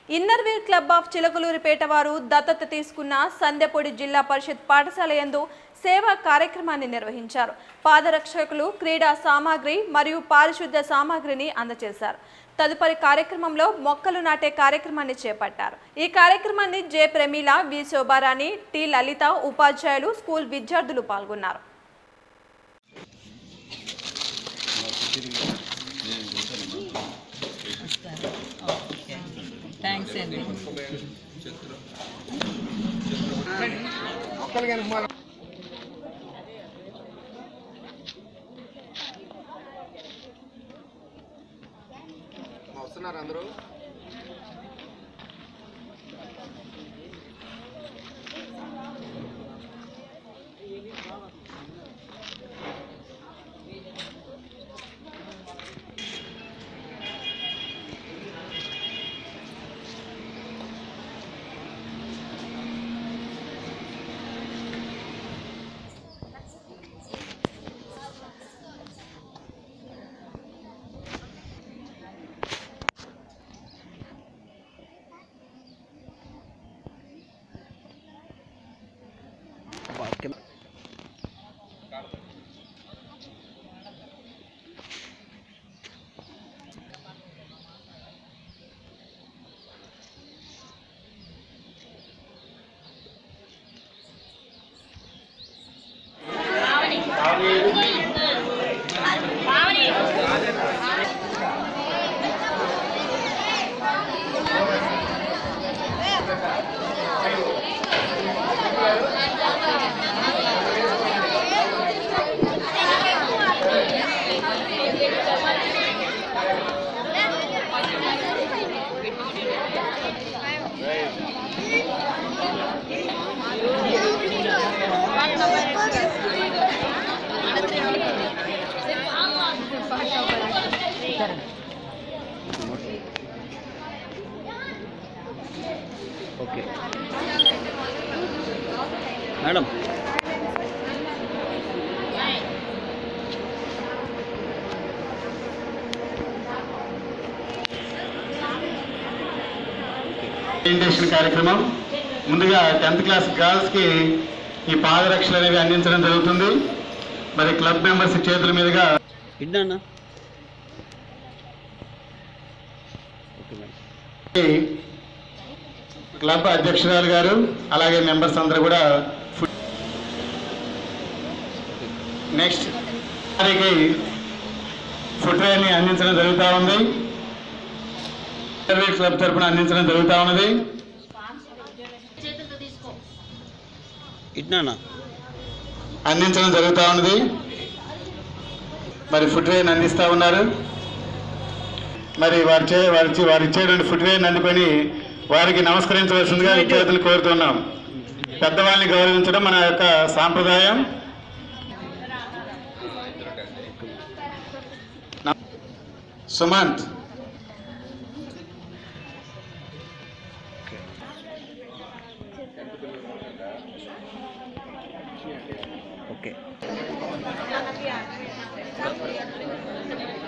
Inner Wheel club of Chilakaluripet వారు దత్తత తీసుకున్న సందెపొడి జిల్లా పరిషత్ పాఠశాల యందు సేవా కార్యక్రమాన్ని నిర్వహించారు పాదరక్షకులు క్రీడా సామాగ్రి మరియు పారిశుద్ధ సామాగ్రిని అందజేశారు తదుపరి కార్యక్రమంలో మొక్కలు నాటే కార్యక్రమాన్ని చేపట్టారు ఈ కార్యక్రమాన్ని J Pramila V Shobharani T Lalitha ఉపాధ్యాయులు స్కూల్ విద్యార్థులు పాల్గొన్నారు థ్యాంక్స్ అండి వస్తున్నారు అందరూ ఓకే మేడం ఓరియంటేషన్ కార్యక్రమం ముందుగా టెన్త్ క్లాస్ గర్ల్స్కి ఈ పాదరక్షలు అనేవి అందించడం జరుగుతుంది మరి క్లబ్ మెంబర్స్ చేతుల మీదుగా ఇడ్డా అన్న ఓకే మేడం ఈ క్లబ్ అధ్యక్షురాలు గారు అలాగే మెంబర్స్ అందరూ కూడా ఫుడ్ నెక్స్ట్ వారికి ఫుడ్ ని అందించడం జరుగుతూ ఉంది సర్వీస్ క్లబ్ తరపున అందించడం జరుగుతూ ఉన్నది ఇడ్నా అన్న అందించడం జరుగుతూ ఉన్నది మరి ఫుడ్ ని అందిస్తూ ఉన్నారు మరి వారి చే వారి చే- వారు ఇచ్చేటువంటి ఫుడ్ ని అందుకొని వారికి నమస్కరించవలసిందిగా విద్యార్థులు కోరుతున్నాం పెద్దవాళ్ళని గౌరవించడం మన యొక్క సాంప్రదాయం సుమంత్ ఓకే